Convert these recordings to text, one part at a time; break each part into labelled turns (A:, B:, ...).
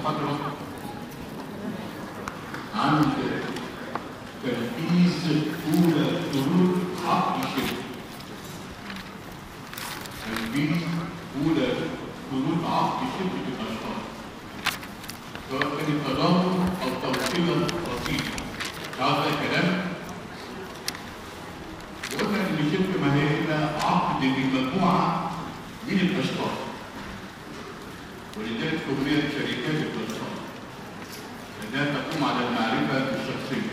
A: محاضرة عن تنفيذ أولى شروط عقد الشركة. تنفيذ أولى شروط عقد شركة الأشخاص. سواء كانت تضامن أو توصيلة بسيطة. هذا كلام وقلنا ان الشركه ما هي الا عقد لمجموعه من الاشخاص ولذلك سميت شركات الاشخاص لانها تقوم على المعرفه الشخصيه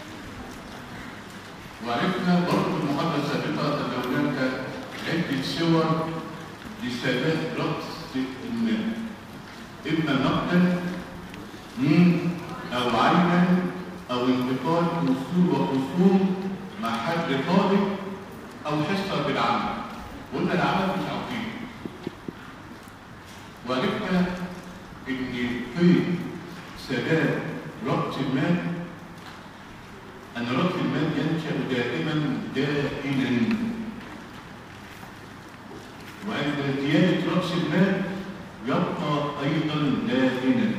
A: وعرفنا برضه في المحاضره السابقه ان هناك عده صور لسداد راس المال اما نقدا او عينا او انتقال اصول وخصوم مع حد طالب او حصه بالعمل قلنا العمل مش عقيم وعرفنا ان في سداد ربط المال ان ربط المال ينشا دائما دائما وان زياده راس المال يبقى ايضا دائما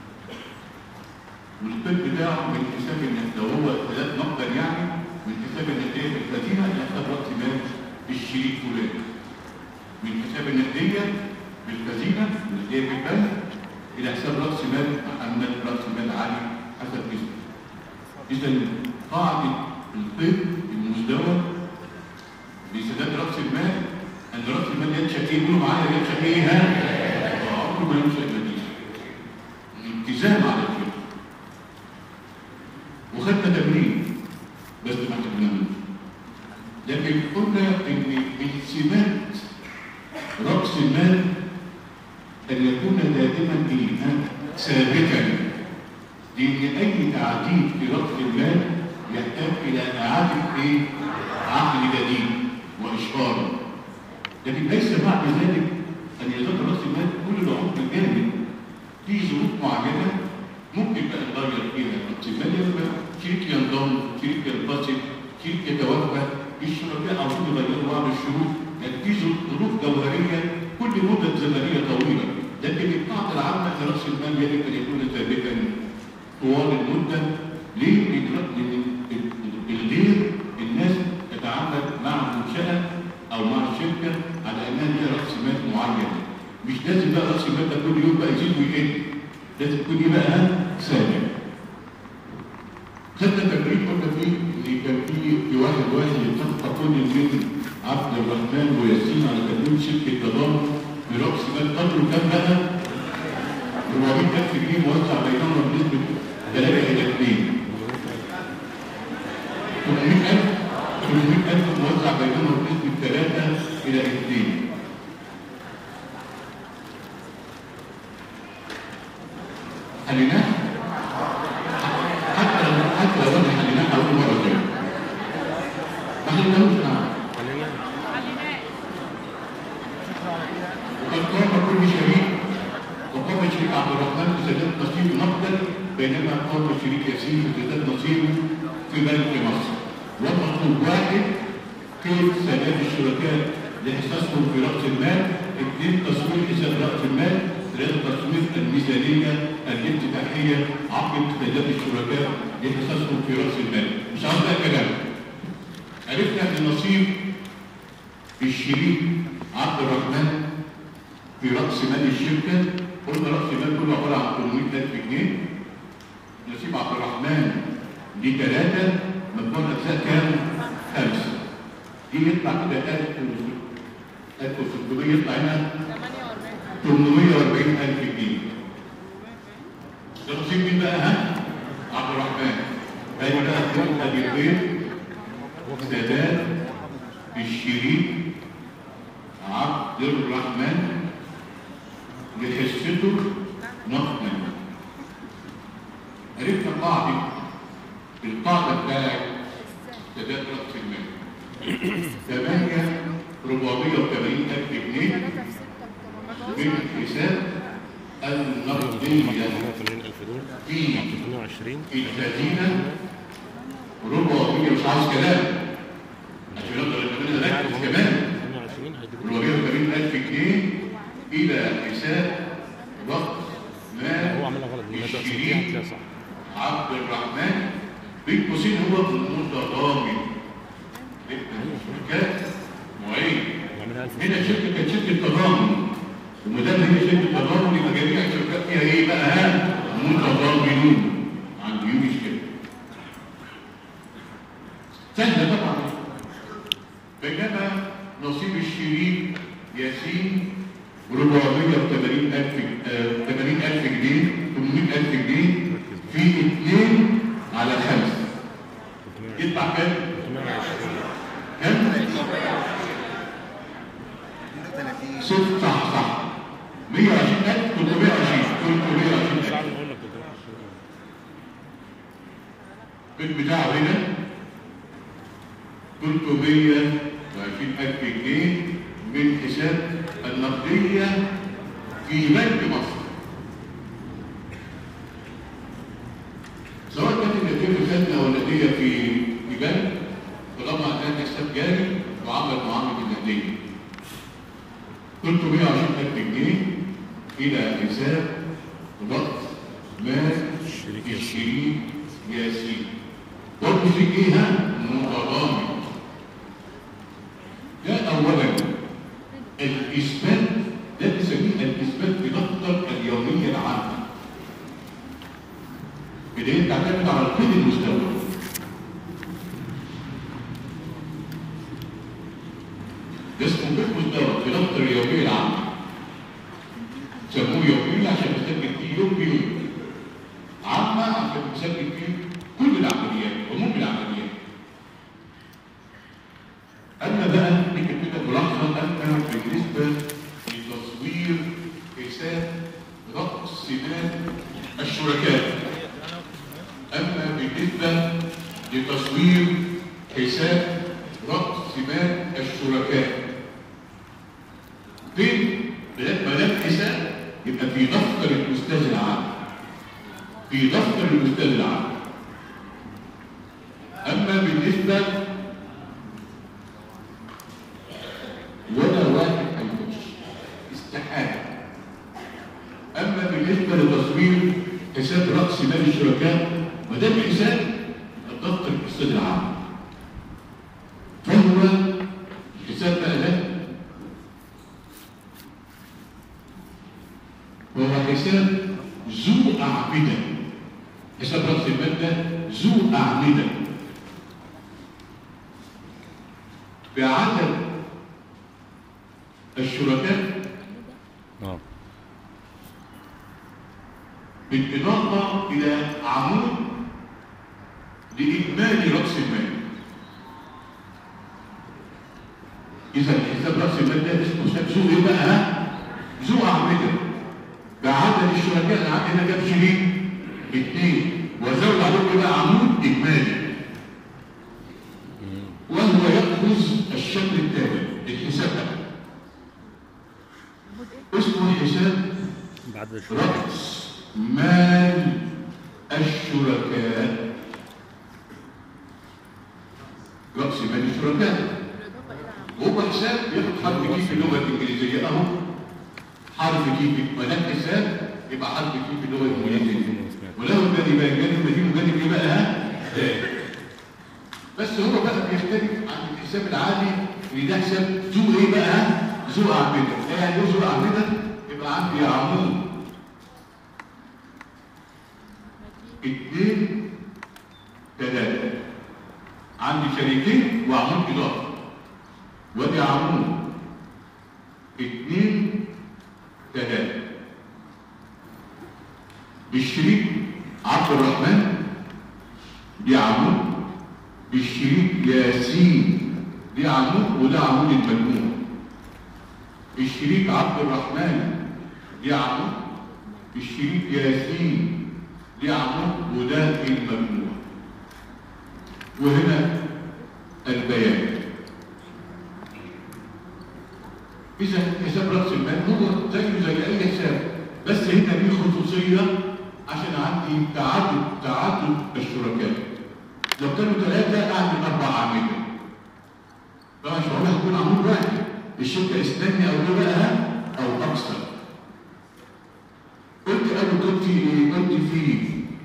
A: والقيد بتاعه من حساب النقد لو هو ثلاث نقدا يعني من حساب النقديه في الخزينه يحسب راس مال الشريك فلان من حساب النقديه بالخزينه النقديه في البنك الى حساب راس مال محمد راس مال علي حسب اسمه اذا قاعده القيد المزدوج بسداد راس المال ان راس المال ينشا ايه؟ قولوا معايا ينشا ايه؟ ها؟ عمره ما ينشا بديل الالتزام على الفكر وخدنا تمرين بس ما خدناهوش لكن قلنا ان من سمات راس المال ان يكون دائما ايه ثابتا لان اي تعديل في راس المال يحتاج الى اعاده ايه عقل جديد واشهاره لكن ليس بعد ذلك ان يزال راس المال كل العمر الجامد في ظروف معينه ممكن بقى نغير فيها راس المال يبقى شريك ينضم شريك ينفصل شريك يتوفى الشركاء عاوزين يغيروا بعض الشروط في ظروف جوهريه كل مده زمنيه طويله لكن القاعده العامه ان راس المال يجب ان يكون ثابتا طوال المده ليه؟ لان الغير الناس تتعامل مع المنشاه او مع الشركه على انها هي راس مال معين مش لازم بقى راس المال ده كل يوم بقى يزيد ويقل لازم يكون ايه بقى ثابت خدنا تمرين قلنا فيه ان كان في في واحد واحد يتفق كل من عبد الرحمن وياسين على تكوين شركه تضامن براس مال قدره كام بقى؟ 400000 جنيه موزع بينهم بنسبه 3 الى 2 800000 800000 موزع بينهم بنسبه 3 الى 2 حليناه حتى لو حتى لو انا حليناه اول مره كده ما حليناهوش نعم وقد قام كل شريك وقام شريك عبد الرحمن بسداد نصيب نقدا بينما قام شريك ياسين بسداد نصيبه في بنك مصر والمطلوب واحد كيف سداد الشركاء لاحساسهم في راس المال اثنين تصوير حساب راس المال ثلاثة تصوير الميزانية الافتتاحية عقد سداد الشركاء لاحساسهم في راس المال مش عاوز بقى كلام عرفنا ان نصيب الشريك عبد الرحمن في رأس مال الشركة قلنا رأس المال كله عبارة عن 800000 جنيه نصيب عبد الرحمن دي ثلاثة مجموع أجزاء كام؟ خمسة دي يطلع كده 1600 يطلع هنا 840000 جنيه ده نصيب مين بقى ها؟ عبد الرحمن أيوة ده أدي البيت سداد الشريك عبد الرحمن لحصته نقدا عرفنا قاعدة القاعدة بتاعت سداد رأس المال ثمانية ربعمية وثمانين ألف جنيه من حساب النقدية في
B: 22
A: الخزينة ربعمية مش عاوز كلام عشان نقدر كمان نركز كمان
B: 22 هيجيبوا
A: 480 ألف جنيه إلى حساب رأس
B: هو
A: مال
B: عملها
A: الشريك عبد الرحمن بين قوسين هو متضامن شركات معين هنا شركه كانت شركه تضامن وما دام هي شركه تضامن يبقى جميع الشركات فيها ايه بقى ها متضامنون عند يونس كده سهله طبعا بينما نصيب الشريك ياسين 480 ألف 80 ألف جنيه 800 ألف جنيه في 2 على 5 يدفع كام؟ كام؟ صفر صح صح 120000 320 320 البيت بتاعه هنا 320000 جنيه من حساب النقدية في بنك مصر سواء كانت النتيجة خدمة أو النتيجة في في بنك طالما كان حساب جاري معامل معاملة النقدية 320000 جنيه إلى حساب رأس مال الشريك ياسين برضه في جهة متضامن ده أولا الإثبات ده بنسميه الإثبات بدفتر اليومية العامة بداية تعتمد على القيد المستوى ده اسمه قيد مستوى في دفتر اليومية العامة سموه يومية عشان بسجل فيه يوم بيوم عامة عشان بسجل فيه كل العمليات عموم العمليات أما بقى نكتب كده ملاحظة أن بالنسبة لتصوير حساب رأس مال الشركاء أما بالنسبة لتصوير حساب رأس مال الشركاء فين ما دام حساب يبقى في دفتر الأستاذ العام في دفتر الأستاذ العام أما بالنسبة ولا واحد هيخش استحالة أما بالنسبة لتصوير حساب رأس مال الشركاء ما دام حساب الدفتر الأستاذ العام فهو الحساب بقى ده وهو حساب ذو أعمدة حساب رأس المال ده ذو أعمدة بعدد الشركاء
B: اه
A: بالإضافة إلى عمود لإجمالي رأس المال إذا حساب رأس المال ده اسمه حساب ذو إيه بقى ها؟ ذو أعمدة بعدد الشركاء أنا عندي هنا جاب شريك اثنين وزود عليهم إيه بقى عمود إجمالي وهو يأخذ الشكل التالي الحساب ده اسمه حساب
B: بعد الشركاء
A: رأس مال الشركاء رأس مال الشركاء هو حساب ياخد حرف كي في اللغة الإنجليزية أهو حرف كي في ما دام حساب يبقى حرف كي في اللغة الإنجليزية وله جانبان جانب مدين وجانب إيه بقى ها؟ تاني بس هو بقى بيختلف عن الحساب العادي ان ده حساب ذو ايه بقى ذو اعمده ايه يعني ذو اعمده يبقى عندي عمود اثنين ثلاثة عندي شريكين وعمود اضافي وادي عمود اثنين ثلاثة بالشريك عبد الرحمن دي عمود بالشريك ياسين دي عمود وده عمود المجموع الشريك عبد الرحمن دي عمود الشريك ياسين دي عمود وده المجموع وهنا البيان إذا حساب رأس المال هو زيه زي أي حساب بس هنا ليه خصوصية عشان عندي تعدد تعدد الشركاء لو كانوا ثلاثة أعمل أربع عاملة طبعا مش معقول هيكون عمود واحد الشركة إسلامي أو لغة أو أكثر قلت أنا قلت قلت في فيه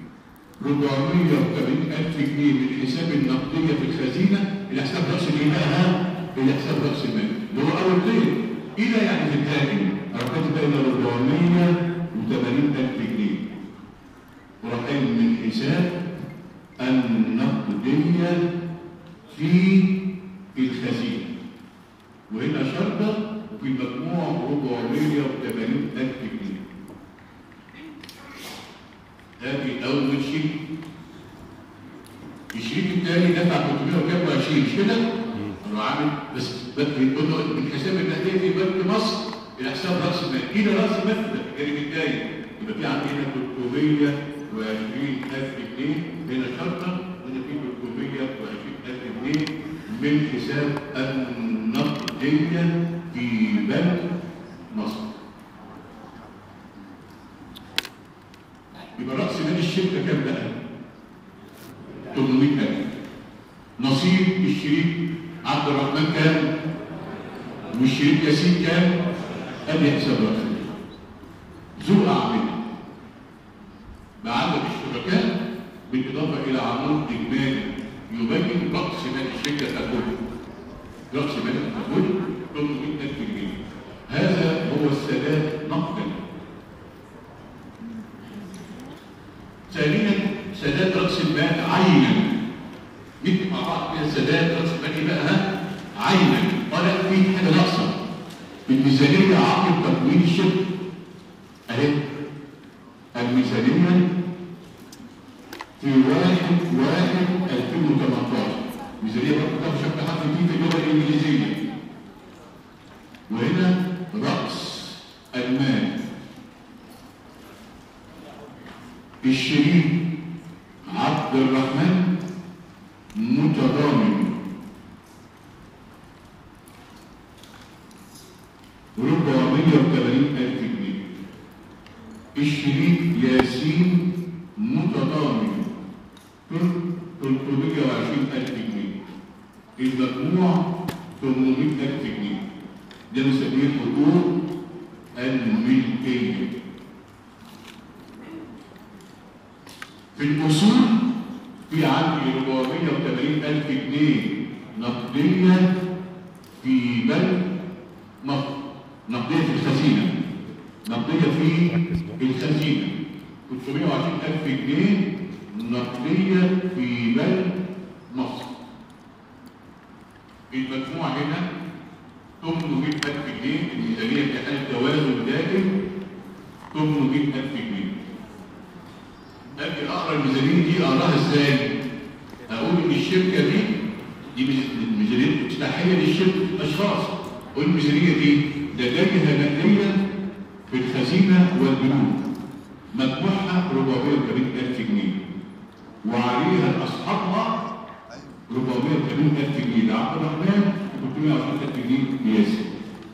A: 480 ألف جنيه من حساب النقدية في الخزينة إلى حساب رأس المال ها؟ إلى حساب رأس المال اللي هو أول قيد إلى يعني في التالي أنا كاتب إلى 480 ألف جنيه وراح قايل من حساب النقدية في الخزينة وهنا شرطة وفي المجموع 480 ألف جنيه ادي اول شيء الشريك الثاني دفع 320 مش كده؟ انا عامل بس بيقول له من حساب النقديه في بنك مصر الى حساب راس المال الى راس المال ده الجانب الثاني يبقى في عندي هنا 320 الف جنيه هنا شرطه هنا في 320 الف جنيه من حساب النقديه في بنك مصر يبقى رأس مال الشركة كام بقى؟ 800000 نصيب الشريك عبد الرحمن كام؟ والشريك ياسين كام؟ ادي حساب رأس المال ذو أعمدة بعدد الشركاء بالإضافة إلى عمود إجمالي يبين رأس مال الشركة ككل رأس مال ككل 800000 جنيه هذا هو السداد نقدا ثانيا سداد راس المال عينا نكتب مع بعض كده سداد راس المال ايه بقى ها عينا ولا في حاجه ناقصه الميزانيه عقد تكوين الشركه اهي الميزانيه في واحد واحد 2018 ميزانيه برضه ده بشكل حرف دي في اللغه الانجليزيه وهنا راس المال الشريك عبد الرحمن متضامن ربعمية وثمانين ألف جنيه الشريك ياسين متضامن تلتمية وعشرين ألف جنيه المجموع ثمانمية ألف جنيه ده نسميه حقوق الملكية في الأصول في عندي 480 ألف جنيه نقدية في بنك مصر نقدية في الخزينة نقدية في الخزينة 320 ألف جنيه نقدية في بنك مصر المجموع هنا 800 ألف جنيه الميزانية في حالة توازن دائم 800 ألف جنيه اجي اقرا الميزانيه دي اقراها ازاي؟ اقول ان الشركه دي دي ميزانيه افتتاحيه للشركه الاشخاص والميزانيه دي ده جايه نقديا في الخزينه والبنوك مجموعها 480 الف جنيه وعليها اصحابها 480 الف جنيه ده عبد الرحمن و 320 الف جنيه ياسر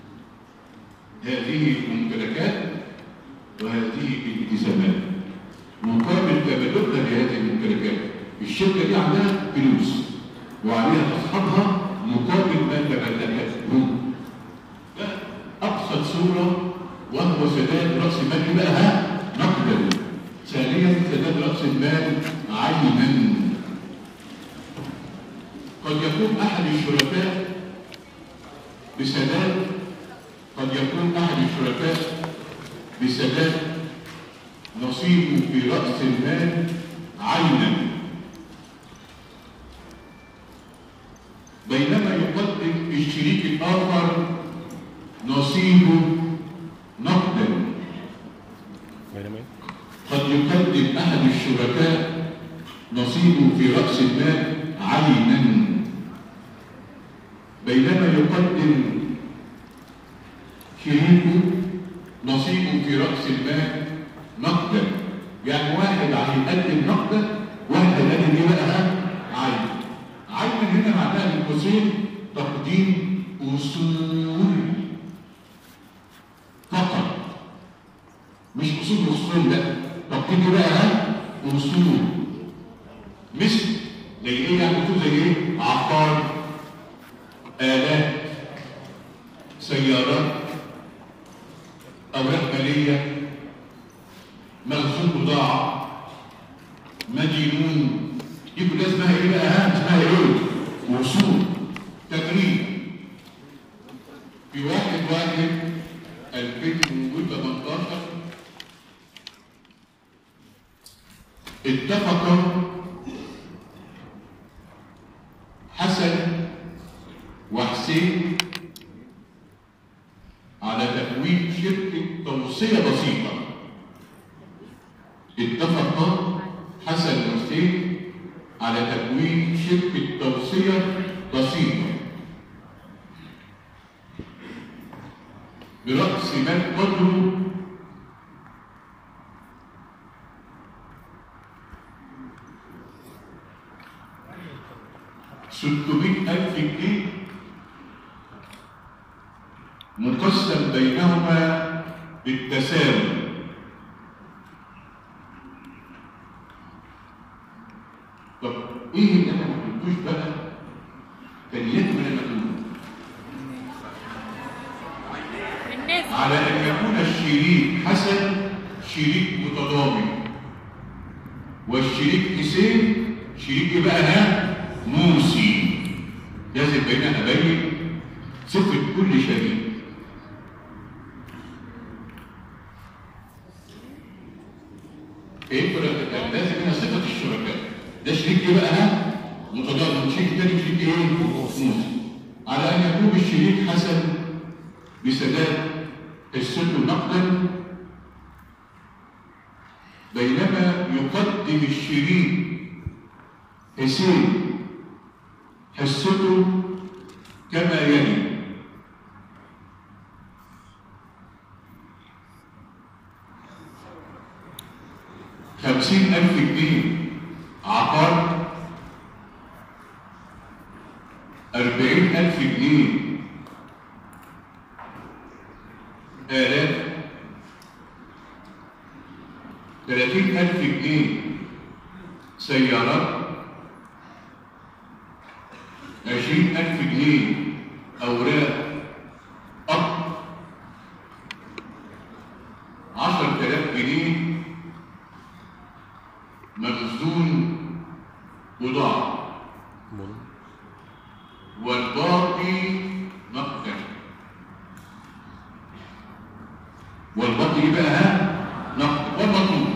A: هذه الممتلكات وهذه الالتزامات مقابل تبادلها لهذه الممتلكات الشركه دي عندها فلوس وعليها اصحابها مقابل ما تبادلته ده ابسط صوره وهو سداد راس المال بقى ها نقدا ثانيا سداد راس المال عينا قد يكون احد الشركاء بسداد قد يكون احد الشركاء بسداد نصيبه في رأس المال عينا بينما يقدم الشريك الآخر نصيبه نقدا
B: بينما
A: قد يقدم أحد الشركاء نصيبه في رأس المال عينا بينما يقدم شريكه نصيبه في رأس المال نقدا يعني واحد هيقدم نقدا واحد هيقدم ايه بقى عين عين هنا معناها من قوسين تقديم اصول فقط مش اصول اصول لا تقديم ايه بقى ها اصول مثل زي ايه يعني تقول زي ايه عقار آلات سيارات أوراق مالية مخزون بضاعة دي كلها اسمها ايه بقى ها اسمها ايه وصول تقريب في واحد واحد 2018 اتفق حسن وحسين على تكوين شركة توصية بسيطة اتفق حسن وحسين على تكوين شركة توصية بسيطة برأس مال قدره ستمائة ألف جنيه مقسم بينهما بالتساوي طب ايه اللي انا ما قلتوش بقى كان يكمل المكتوب
C: الناس
A: على ان يكون الشريك حسن شريك متضامن والشريك حسين شريك إيه بقى ها موسي لازم بيننا ابين صفه كل شريك ايه فرق لازم هنا صفه الشركاء ده شريك ايه بقى ها متضامن شريك تاني شريك ايه موسي على ان يكون الشريك حسن بسداد حصته نقدا بينما يقدم الشريك حسين حصته كما يلي خمسين ألف جنيه عقار أربعين ألف جنيه آلاف ثلاثين ألف جنيه سيارات عشرين ألف جنيه أوراق أرض عشر آلاف جنيه مخزون بضاعة والباقي نقدا والباقي إيه بقى ها نقد والمطلوب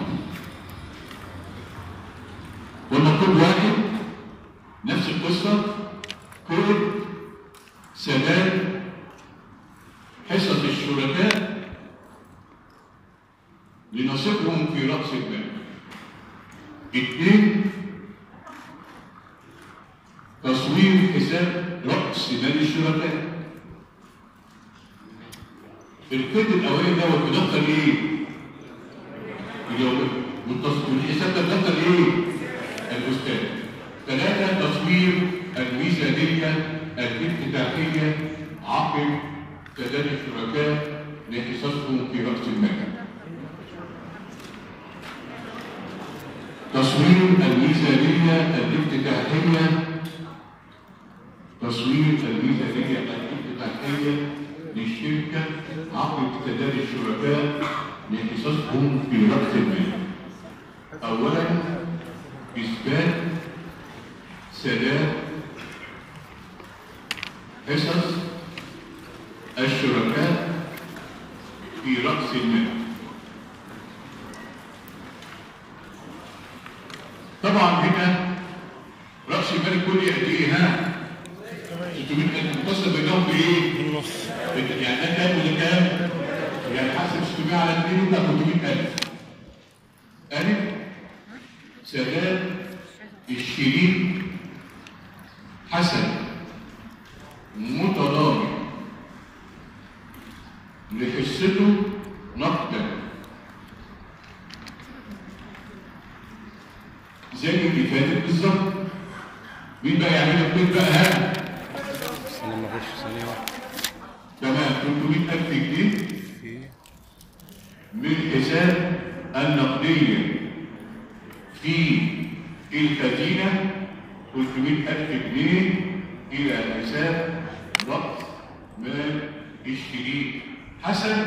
A: والمطلوب واحد نفس القصة كل سداد حصص الشركاء لنصبهم في رأس المال اثنين تصوير حساب رأس مال الشركاء القيد الاولاني دوت بيدخل ايه؟ يجاوب والحساب ده بيدخل ايه؟ الاستاذ ثلاثه تصوير الميزانيه الافتتاحيه عقب سداد الشركاء لحصصهم في راس المال. تصوير الميزانيه الافتتاحيه تصوير الميزانيه الافتتاحيه للشركة عقد سداد الشركاء لحصصهم في رأس المال. أولا إثبات سداد حصص الشركاء في رأس المال. طبعا هنا رأس المال الكلي قد إيه ها؟ 600 متصل بينهم بإيه؟
B: النص
A: يعني ده كام وده كام؟ يعني حسب 600 على 2 يبقى 300000 ألف سداد الشريك حسن متضامن لحصته نقدا زي اللي فاتت بالظبط مين بقى يعمل البيت بقى ها؟
B: استنى ما اخش ثانية واحدة
A: تمام 300000 جنيه
B: في
A: من حساب النقدية في الخزينة 300000 جنيه إلى حساب رأس مال الشريك حسب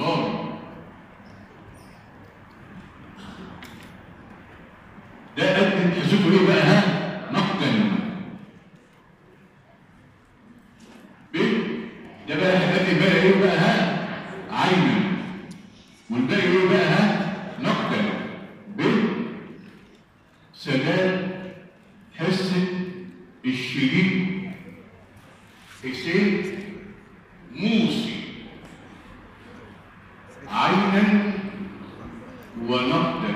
A: متضامن ده قد حسبته ايه بقى ها نقدا ب ده بقى هتلاقي بقى ايه بقى ها عينا والباقي ايه بقى ها نقدا ب سداد حصة الشريك حسين موسي عينا ونقدا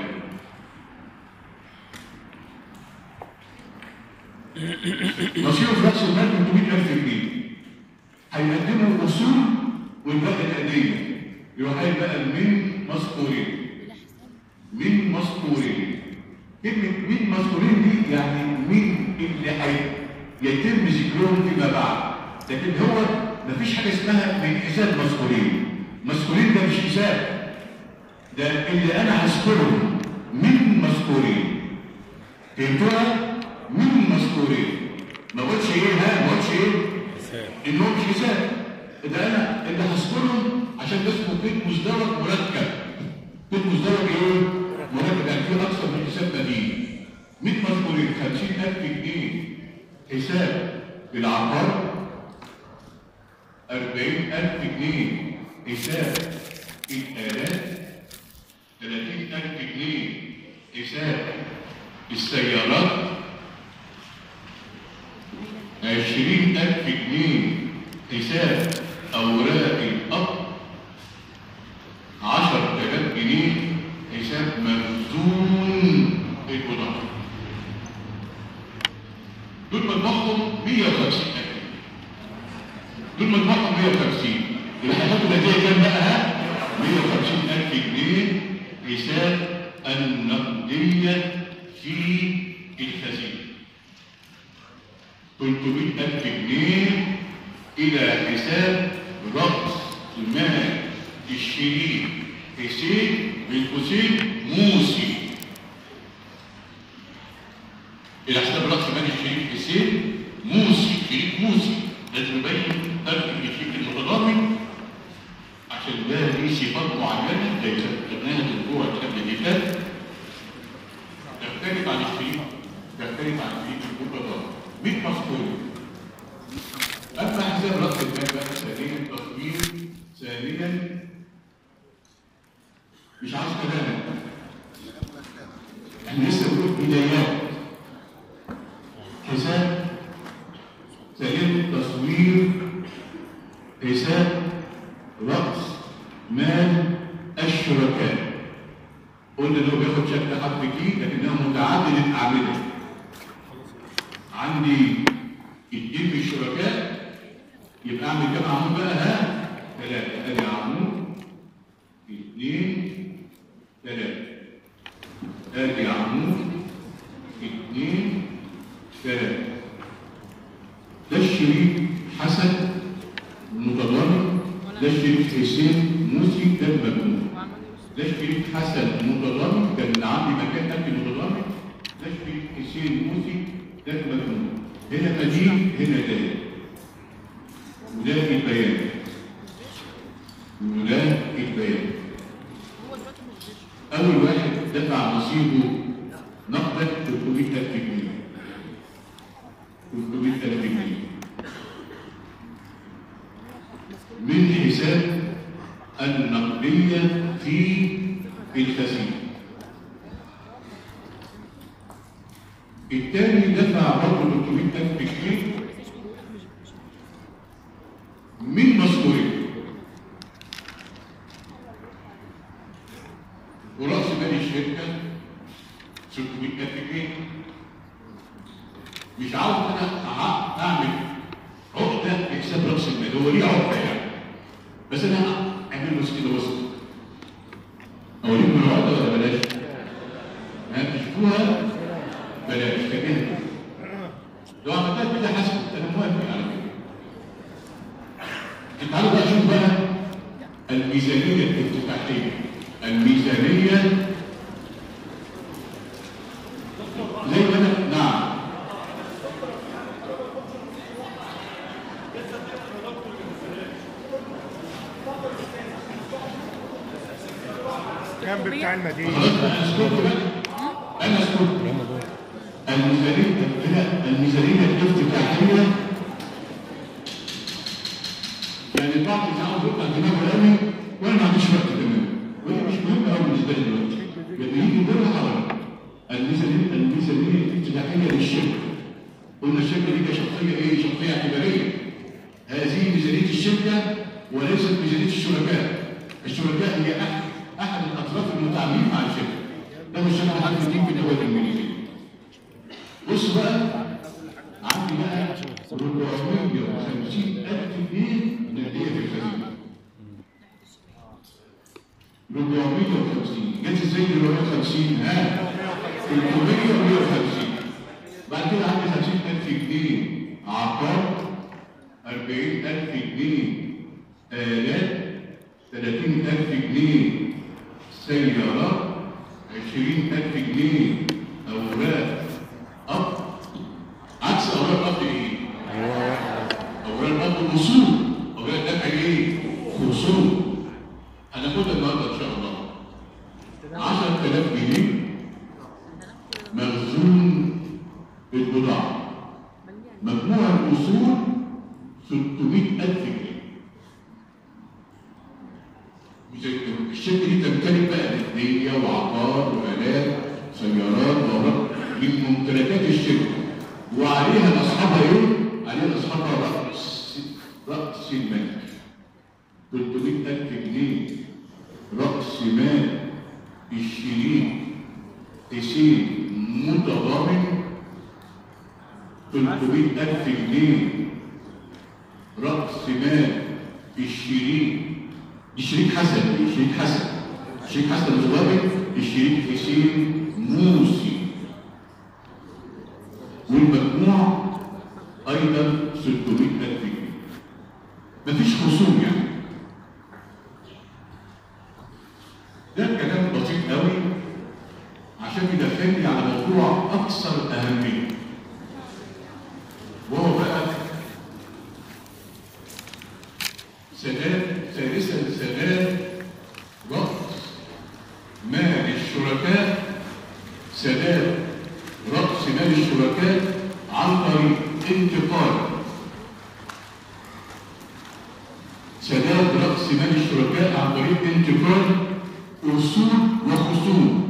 A: مصيره في راس المال 300000 جنيه هيقدموا الاصول والباقي الاديه يروح هيبقى من مذكورين من مذكورين كلمه من مذكورين دي يعني مين اللي هي يتم ذكرهم فيما بعد لكن هو مفيش حاجه اسمها من حساب مذكورين مذكورين ده مش حساب ده اللي انا هذكرهم من مذكورين فهمتوها من مذكورين ما قلتش ايه ها ما قلتش ايه
B: حساب
A: انهم مش حساب ده انا اللي هذكرهم عشان ده اسمه بيت مزدوج مركب بيت مزدوج ايه مركب يعني في اكثر من حساب بديل 100 مذكورين 50000 جنيه حساب العقار 40000 جنيه حساب الآلات 30000 جنيه حساب السيارات 20000 جنيه حساب أوراق الأرض 10000 جنيه حساب مخزون البضاعة دول مجموعهم 150000 دول مجموعهم 150 يبقى هيحطوا نتيجه كام بقى ها 150000 جنيه حساب النقديه في الخزينه 300000 جنيه الى حساب راس مال الشريك حسين بن حسين موسي الى حساب راس مال الشريك حسين موسي شريك موسي لازم يبين ترك الشريك المتضامن عشان ده ليه صفات معينه زي خدناها الاسبوع اللي قبل اللي فات تختلف عن الشريك تختلف عن الشريك المتضامن 100 مذكور اما حساب راس المال بقى ثانيا تصوير ثانيا مش عاوز كلام احنا لسه بنقول بدايات حساب ثانيا تصوير حساب رأس مال الشركاء قلنا انه بياخد شكل حرف جي لكنها متعدد الاعمده عندي اتنين في الشركاء يبقى اعمل كام عمود بقى ها ثلاثه ادي عمود اثنين ثلاثه ادي عمود اثنين ثلاثه ده الشريك حسن متضامن ده الشريك حسين موسي ده المجنون ده الشريك حسن متضامن كان عندي مكان قبل متضامن ده الشريك حسين موسي ده المجنون هنا مدين هنا دال وده البيان وده البيان أول واحد دفع نصيبه نقدا 300000 جنيه 300000 جنيه من حساب النقدية في الخزينة الثاني دفع برضه 300000 جنيه من مذكورين ورأس مال الشركة 600000 جنيه مش عاوز انا أع- اعمل عقده لحساب راس المال هو ليه عقده يعني بس انا اعمل له كده وسط اوريكم العقده ولا بلاش؟ ها تشوفوها بلاش كده لو عملتها كده حسب انا موافق على كده تعالوا بقى نشوف بقى الميزانيه الافتتاحيه الميزانيه زي ما انا نعم
D: كان بتاع المدينة
A: خلاص انا اسكت بقى انا اسكت
B: هم دول
A: الميزانية لا، الميزانية الافتتاحية يعني البعض اللي عاوز يقطع دماغه قوي وانا ما عنديش وقت كمان وهي مش مهمة قوي بالنسبة لي دلوقتي لما يجي دور حرج الميزانية الميزانية الافتتاحية للشركة قلنا الشركة دي كشخصية ايه؟ شخصية اعتبارية هذه ميزانية الشركة وليست ميزانية الشركاء الشركاء هي أحد أحد الأطراف المتعاملين مع الشركة ده مش شركة حد في الدول المالية بص بقى عندي بقى 450 ألف جنيه نقدية في الخزينة 450 جت ازاي 450 ها 350 بعد كده عندي 50000 جنيه عقار 40000 جنيه آلات 30000 جنيه سيارات 20000 جنيه أوراق أب عكس أوراق أب إيه؟
B: ايوه
A: أوراق الأب أصول أوراق الدفع إيه؟ خصوم هناخدها النهارده إن شاء الله 10000 جنيه مخزون بالبضاعة مجموع الأصول 600000 جنيه مش- الشركة دي تمتلك بقى مدنية وعقار وآلات سيارات وأوراق من ممتلكات الشركة وعليها أصحابها إيه؟ عليها أصحابها رأس رأس المال 300000 جنيه رأس مال الشريك حسين متضامن 300000 جنيه رأس مال الشريك دي شريك حسن دي شريك حسن شريك حسن متضامن الشريك حسين موسي والمجموع أيضا 600000 جنيه مفيش خصوم يعني ده كلام بسيط قوي عشان يدخلني على موضوع اكثر اهميه وهو بقى سداد ثالثا سداد راس مال الشركاء سداد راس مال الشركاء عن طريق انتقال سداد رأس مال الشركاء عن طريق انتقال أصول وخصوم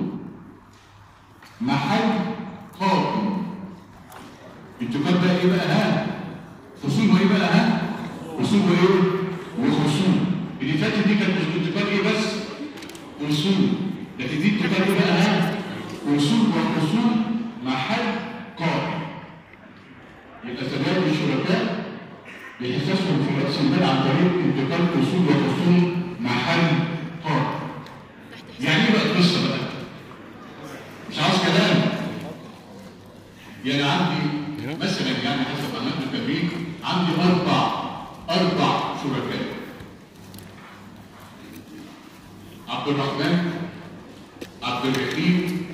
A: محل قائم انتقال بقى ايه بقى ها خصوم وايه بقى ها خصوم وايه وخصوم اللي فاتت دي كانت انتقال ايه بس اصول لكن دي انتقال ايه بقى ها اصول وخصوم محل قائم يبقى سداد الشركاء بإحساسهم في رأس المال عن طريق انتقال أصول وخصوم محل قائم. يعني ايه بقى القصة بقى؟ مش عاوز كلام. يعني عندي مثلا يعني حسب عملت التمرين عندي أربع أربع شركاء. عبد الرحمن عبد الرحيم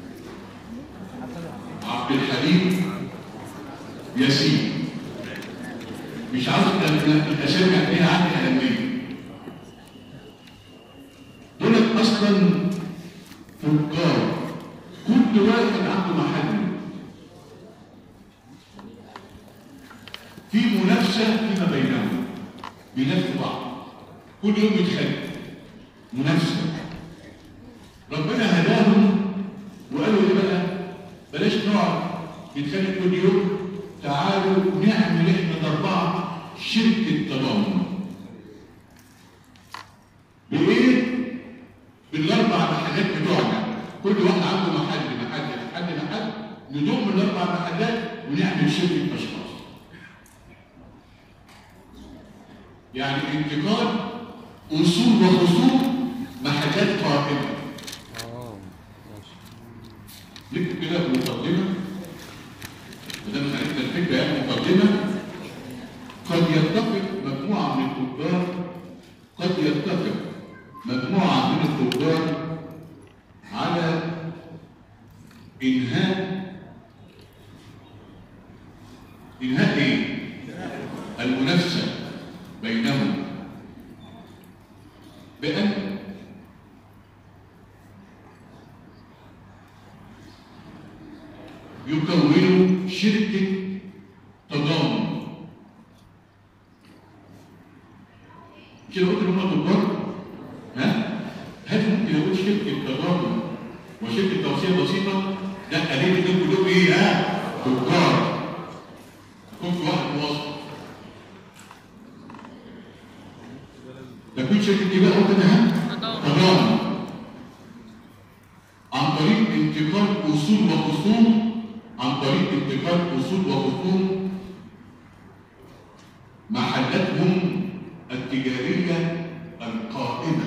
A: عبد الحليم ياسين مش عاوز ال- الاسامي هتلاقيها عندي اهميه دول اصلا تجار كل واحد عنده محل في منافسه فيما بينهم بينافسوا بعض كل يوم يتخانقوا منافسه ربنا هداهم وقالوا ايه بقى بلاش نقعد نتخانق كل يوم تعالوا نعمل احنا الاربعه شركه تضامن بايه؟ بالاربع محلات بتوعنا كل واحد عنده محل محل محل محل نضم الاربع محلات ونعمل شركه اشخاص يعني انتقال اصول وخصوم محلات قائمه
B: اه ماشي
A: نكتب كده في مقدمة وده من عرفنا الفكرة يعني مقدمة قد يتفق مجموعة من التجار قد يتفق مجموعة من التجار على إنهاء إنهاء إيه؟ المنافسة بينهم بأن يكونوا شركة تضامن كده قلت لهم تجار ها هل ممكن اقول شركة تضامن وشركة توصية بسيطة لا قليل دول كلهم ايه ها تجار يكون في واحد موظف تكون شركة ايه بقى قلت انا ها
C: تضامن.
A: تضامن عن طريق انتقال اصول وخصوم عن طريق انتقال اصول وخصوم محلاتهم التجاريه القائمه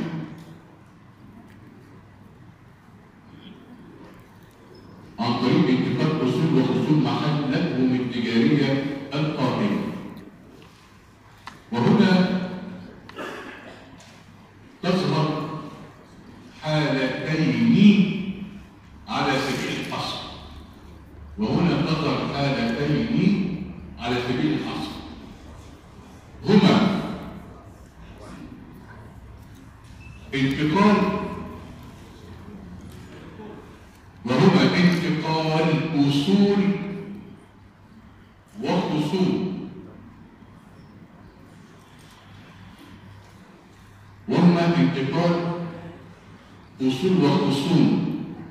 A: عن طريق انتقال اصول وخصوم محلاتهم التجاريه القائمه وهنا تظهر حالتين على سبيل الحصر وهنا تظهر حالتين على سبيل الحصر هما انتقال وهما انتقال اصول وخصوم وهما انتقال اصول وخصوم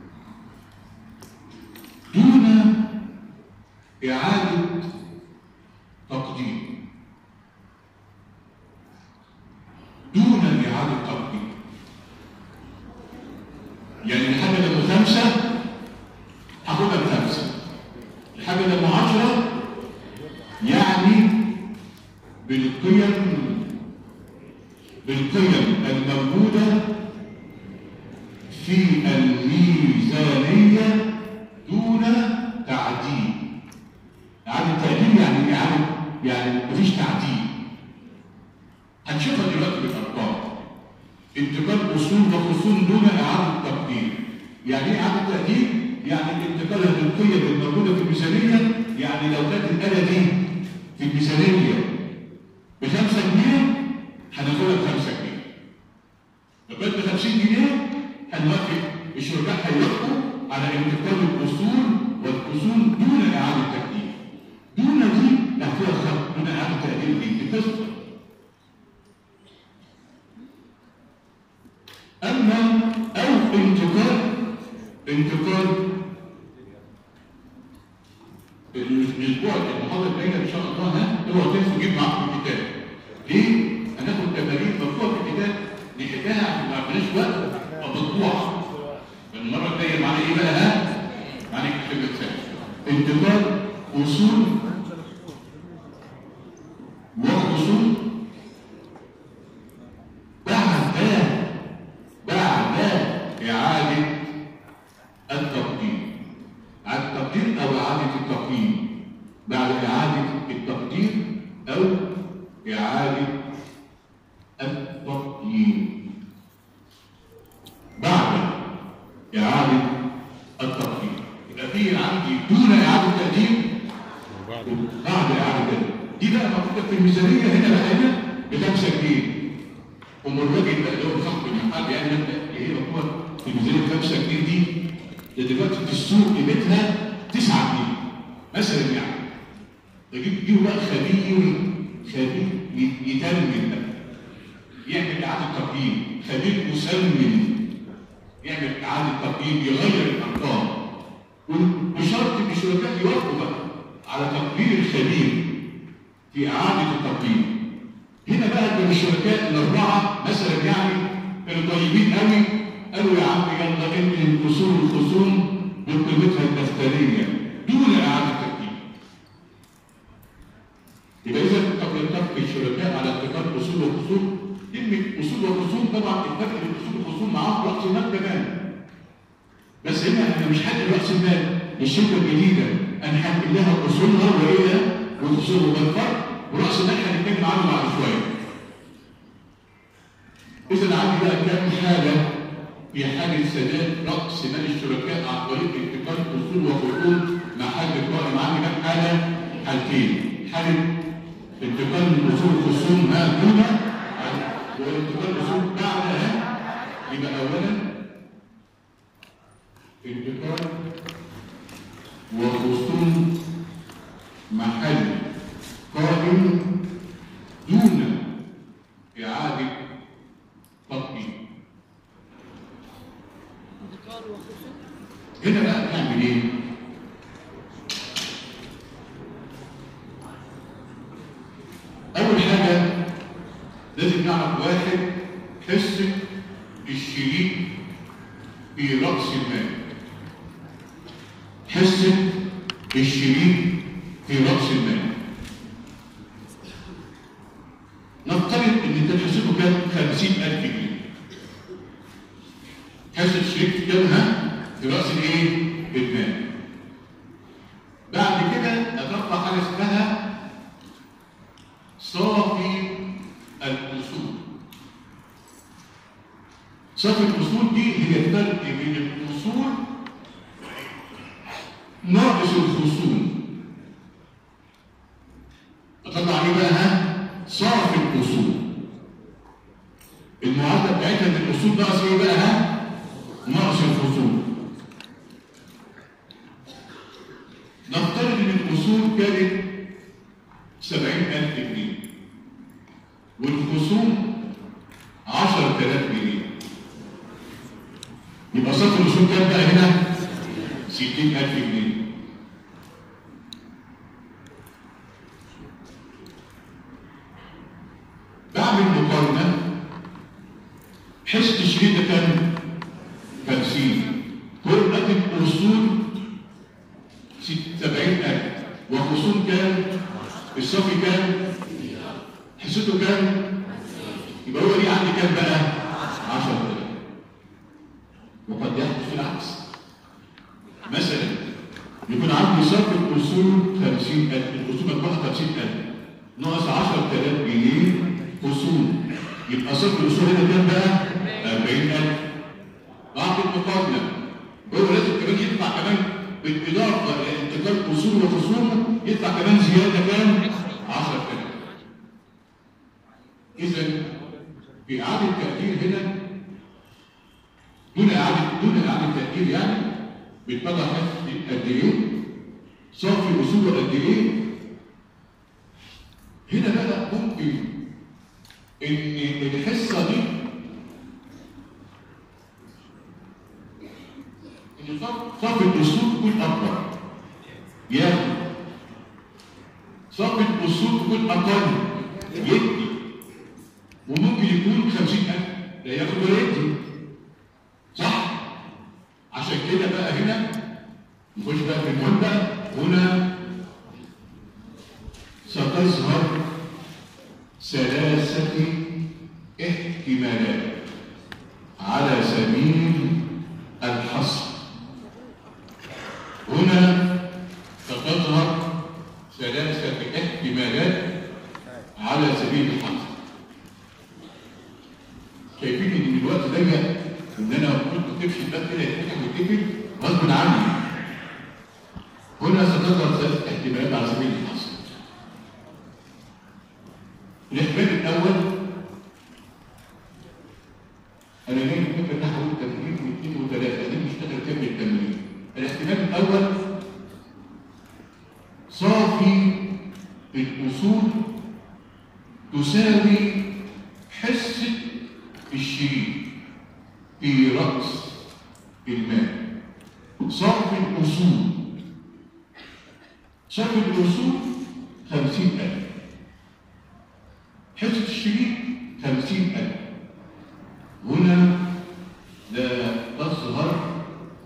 A: دون إعادة تقديم دون إعادة تقديم يعني الحاجة لما خمسة هاخدها بخمسة الحاجة لما عشرة يعني بالقيم بالقيم الموجودة في الميزانية دون تعديل إعادة تعديل يعني إعادة يعني مفيش تعديل هنشوفها دلوقتي بالأرقام انتقال أصول وخصوم دون إعادة تقدير يعني إيه إعادة تقدير؟ يعني الانتقال القيم الموجودة في الميزانية يعني لو كانت الآلة دي في الميزانية بخمسة جنيه هناخدها بخمسة جنيه لو كانت ب 50 جنيه هنوافق الشركاء هيوافقوا على انتقال الاصول والخصوم دون اعاده تقديم. دون دي فيها خط دون اعاده تقديم دي بتسقط. اما او انتقال انتقال الاسبوع المحاضره الجايه ان شاء الله ها اوعوا تنسوا تجيب معاكم الكتاب. ليه؟ هناخد تمارين مكتوبه في الكتاب نحلها ما عندناش وقت مطبوعه. المره الجايه معانا ايه بقى ها؟ معانا كتاب الثاني. انتقال اصول وخصوم بعد بعد إعادة التقديم إعادة التقدير أو إعادة التقييم بعد إعادة التقدير أو إعادة التقييم بعد إعادة التقدير يبقى في عندي دون إعادة تقديم
B: وبعد
A: بعد إعادة التقدير دي بقى مكتوبة في الميزانية هنا بقى هنا بخمسة جنيه أم الراجل بقى اللي هو صاحب المحل يعني لما هي مكتوبة في الميزانية بخمسة جنيه دي ده دلوقتي في السوق قيمتها 9 جنيه مثلا يعني تجيب تجيبه بقى خبير خبير ي- يترمم بقى يعمل إعادة تقييم خبير مسمن يعمل إعادة تقييم يغير الأرقام وبشرط إن الشركاء يوافقوا بقى على تقرير الخبير في إعادة التقييم هنا بقى كان الشركاء الأربعة مثلا يعني كانوا طيبين قوي قالوا يا عم يلا انقل الأصول والخصوم بقيمتها الدفترية دون إعادة تقييم يبقى إذا قد يتفق الشركاء على اتفاق أصول وخصوم كلمة أصول وخصوم طبعا اتفق الأصول والخصوم معاهم رأس المال كمان بس هنا احنا مش حل رأس المال للشركة الجديدة أنا هنقل لها أصولها وإيه وخصومها والفرق ورأس المال هنتكلم عنه بعد شوية إذا عندي بقى كام حالة في حالة سداد رأس مال الشركاء عن طريق انتقال أصول وخصوم محل القائم عندي كام حالة؟ حالتين حالة انتقال الأصول والخصوم ما دون وانتقال الأصول بعدها يبقى أولا انتقال وخصوم محل قائم دون إعادة تطبيق
C: ذكار وخصوم
A: هنا بقى بنعمل ايه؟ أول حاجة لازم نعرف واحد حصة الشريك في رأس المال. حصة الشريك في رأس المال. نفترض إن ده حصته كام؟ 50000 جنيه. حصة الشريك كام ها؟ في رأس الإيه؟ المال. بعد كده أطبق حاجة اسمها صافي الأصول. صافي الأصول دي هي الفرق بين الأصول ناقص الخصوم. أطلع عليه بقى ها؟ صافي الأصول. المعادلة بتاعتها إن الأصول ناقص إيه بقى ها؟ ناقص الخصوم. نفترض ان الاصول كانت سبعين الف جنيه والخصوم عشرة آلاف جنيه يبقى صف الاصول كام بقى هنا ستين الف جنيه بعمل مقارنة حس تشريط ده كام خمسين كل الاصول ست- سبعين ألف وخصوم كام؟ الصافي كام؟ حصته كام؟ يبقى هو ليه عندي كام بقى؟ 10000 وقد يحدث العكس مثلا يكون عندي صرف الأصول 50000 الأصول مجموعها 50000 ناقص 10000 جنيه خصوم يبقى صرف الأصول هنا كام بقى؟ 40000 بعد المقارنة هو لازم كمان يدفع كمان بالإضافة لانتقال أصول وخصوم يدفع كمان زيادة كام؟ 10000 إذا في إعادة تقدير هنا دون إعادة دون إعادة تقدير يعني بيطلع حسب قد إيه؟ صافي أصوله قد إيه؟ هنا بقى ممكن إن الحصة دي ان صف صف الاصول تكون اكبر ياخد صف الاصول تكون اقل يدي وممكن يكون 50000 لا ياخد ولا يدي صح عشان كده بقى هنا نخش بقى في المهم بقى هنا ستظهر ثلاثة احتمالات على سبيل الحصر هنا ستظهر ثلاثة احتمالات على سبيل الحصر شايفين ان الوقت ضيق ان انا المفروض ما اكتبش الباب كده يتفتح ويتقفل غصب عني هنا ستظهر ثلاثة احتمالات على سبيل الحصر الاحتمال الاول انا جاي فكره نحو التمرين واثنين وثلاثه دي نشتغل كام التمرين الاحتمال الاول صافي الاصول تساوي حصه الشريك في راس المال صافي الاصول صافي الاصول خمسين ألف حصة الشريك خمسين ألف هنا لا تظهر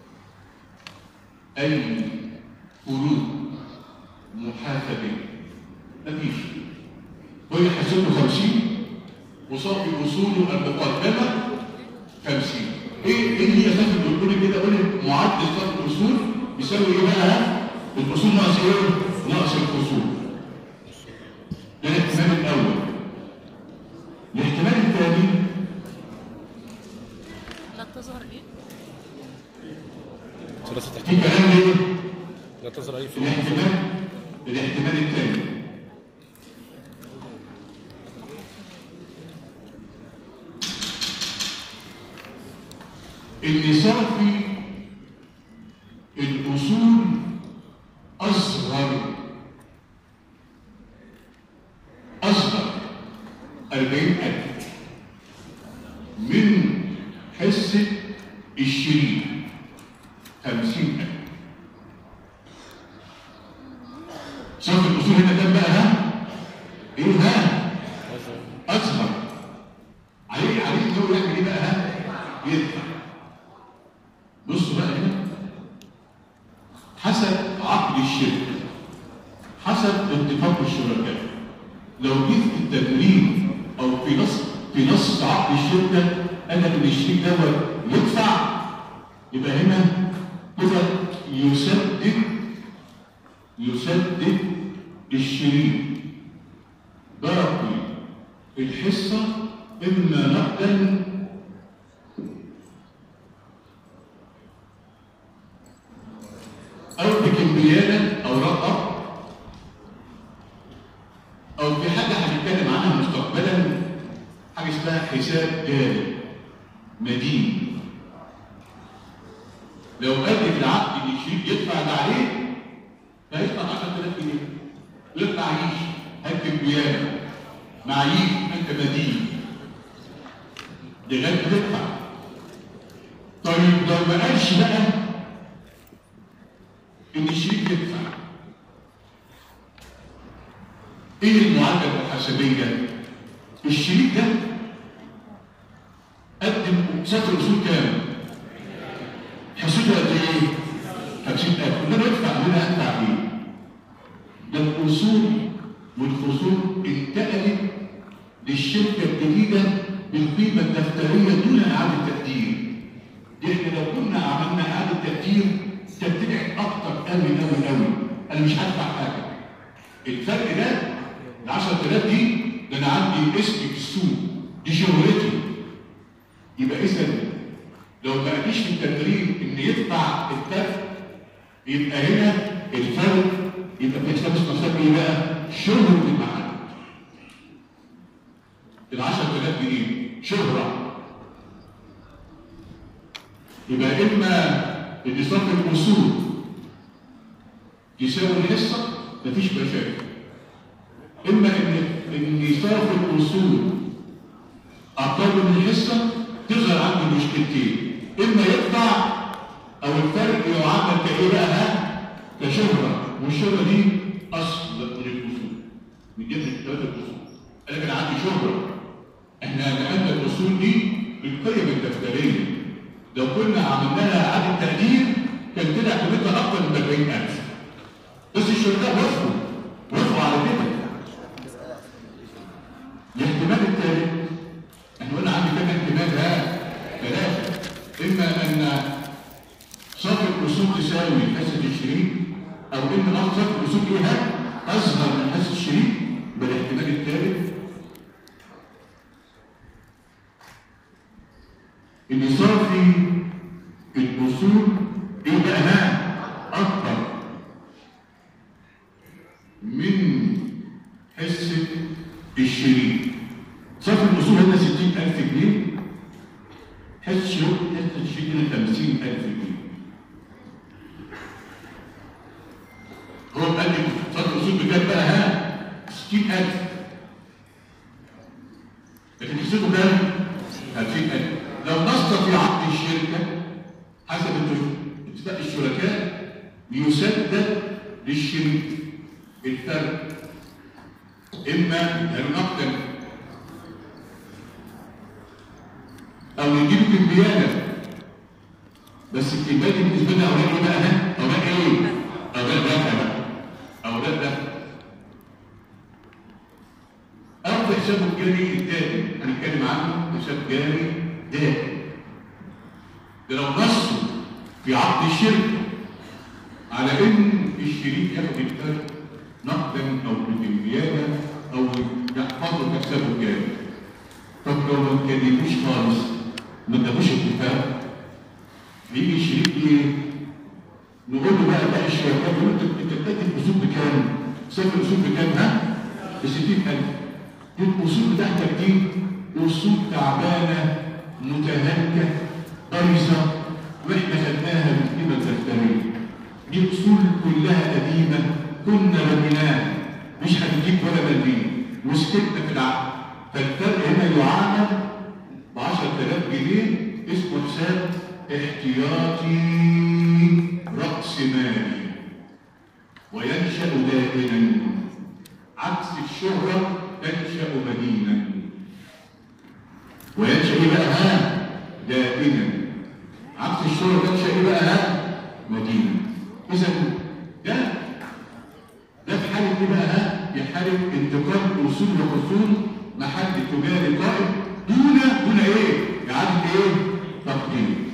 A: أي فروق محاسبية مفيش هي حسبته 50 وصافي أصوله المقدمة 50 إيه إيه هي صافي الأصول كده قول لي معدل صافي الأصول يساوي إيه بقى؟ الأصول ناقص إيه؟ ناقص الأصول ده الاحتمال الأول الاحتمال الثاني
C: لا تظهر ايه؟
B: ثلاثة
A: في
B: احتمال
A: كلام ليه؟
B: لا تظهر أي فروق
A: الاحتمال الاحتمال الثاني ان صافي الاصول 40000 من حصة الشريك 50000 صرف الأصول هنا كام بقى ها؟ إيه ها؟ أصغر عليه عليه إن هو يعمل إيه بقى ها؟ يدفع بصوا بقى هنا حسب عقد الشركة حسب اتفاق الشركاء لو جيت في التدريب او في نص في نص عقد الشركه قال لك ان الشريك دوت يدفع يبقى هنا كده يسدد يسدد الشريك باقي الحصه اما نقدا او بكمبيالا او رقم او في حاجه هنتكلم عنها مستقبلا حاجه اسمها حساب جاري مدين لو قال لي في العقد ان الشريك يدفع اللي عليه فيدفع 10000 جنيه يقول لك معيش هات بيانا معيش انت مدين لغايه ما تدفع طيب لو ما قالش بقى ان الشريك يدفع ايه المعادله الحسابيه الشريك ده قدم سطر اصول كام حسيته قد ايه 50000 قلنا له ادفع هنا ادفع ايه ده الاصول والخصوم انتقلت للشركه الجديده بالقيمه الدفتريه دون اعاده تقدير دي احنا لو كنا عملنا اعاده تقدير كانت طلعت اكتر قوي قوي قوي انا مش هدفع حاجه الفرق ده ال 10000 دي ده انا عندي اسمي في السوق دي شهرتي يبقى اذا لو ما قاليش في التدريب ان يدفع الفرق يبقى هنا الفرق يبقى بيحسب نصاب ايه بقى؟ شهرة المحل ال 10000 جنيه شهرة يبقى اما ان صرف الاصول يساوي الحصه مفيش مشاكل اما ان ان صرف الاصول اقل من الحصه تظهر عندي مشكلتين اما يدفع او الفرق يعامل كايه بقى ها كشهره والشهره دي اصل من الاصول من جهه ثلاثه الاصول قال لك انا عندي شهره احنا نقلنا الاصول دي بالقيم الدفتريه لو كنا عملنا لها اعاده تقدير كان طلع قيمتها اكتر من 40000 بس الشركاء وافقوا وافقوا على كده الاحتمال الثالث احنا قلنا عندي كام احتمال ها ثلاثه اما ان صرف الاصول تساوي حصه الشريك او ان نص صرف الاصول ايه ها اصغر من حصه الشريك بالاحتمال الثالث ان صافي الاصول ايه بقى ها اكبر من حصه الشريك صافي الاصول هنا 60000 جنيه حصه الشريك حصه الشريك هنا 50000 جنيه هو قال لي صافي الاصول بكام بقى ها 60000 لكن حصته كام 50000 لو نص في عقد الشركة حسب اتفاق الشركاء يسدد للشريك الفرق إما نقدا أو يجيب كمبيالة بس الكمبيالة دي بالنسبة لنا أوراق إيه بقى ها؟ أوراق إيه؟ أوراق دفع بقى أوراق دفع أو حساب الجاري التاني هنتكلم عنه حساب جاري ده ده لو نصوا في عقد الشركة على ان الشريك ياخد الفرق نقدا او بالامبياده او يحفظوا مكسبه الجاري طب لو ما اتكلموش خالص ما ادابوش اتفاق يجي الشريك ايه؟ نقول له بقى بقى الشركات يقول انت انت بتدي الاصول بكام؟ صرف الاصول بكام ها؟ ب 60000 دي الاصول بتاعتك دي اصول تعبانه متهالكة بايظة واحنا خدناها بالقيمة الدفترية دي اصول كلها قديمة كنا رميناها مش هتجيب ولا مليم وسكتنا في العقد فالفرق هنا يعامل ب 10000 جنيه اسمه حساب احتياطي رأس مالي وينشأ دائما عكس الشهرة تنشأ مدينا وينشأ ايه بقى ها دائما عكس الشهرة تنشأ ايه بقى ها مدينة إذا ده ده في حالة ايه بقى ها في حالة انتقال أصول لأصول محل تجاري قائم دون دون ايه؟ إعادة ايه؟ تقديم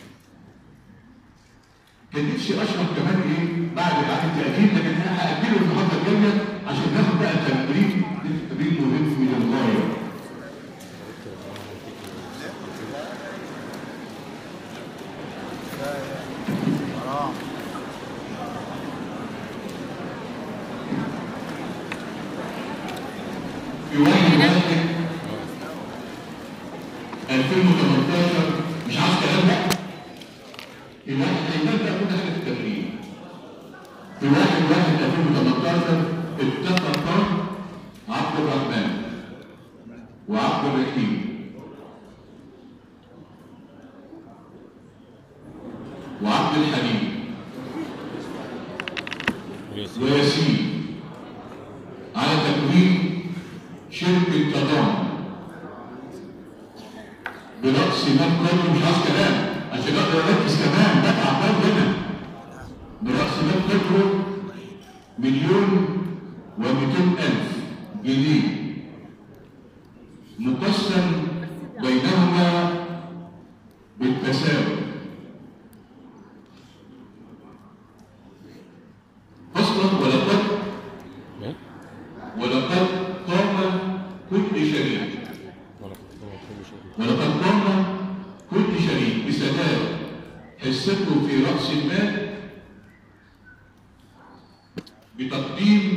A: كان نفسي اشرح كمان ايه بعد اعاده تاكيد لكن انا هاجله النهارده الجايه عشان ناخد بقى تمرين تمرين مهم من الغايه في واحد واحد 2018 مش عاوز كلام بقى الواحد هيبان بقى كل حاجه في التمرين في واحد واحد 2018 اتفق عبد الرحمن وعبد الرحيم وعبد الحليم وياسين على تكوين شركة تضامن برأس مال قدره مش عاوز كلام عشان اقدر اركز كمان بتعب برضه هنا برأس مال قدره مليون ومئتين ألف جنيه مقسم بينهما بالتساوي فصلا ولقد
B: ايه؟
A: ولقد قام كل شريك
B: ولا هو كل شيء
A: ولقد قام كل شريك بسداد حصته في رأس المال بتقديم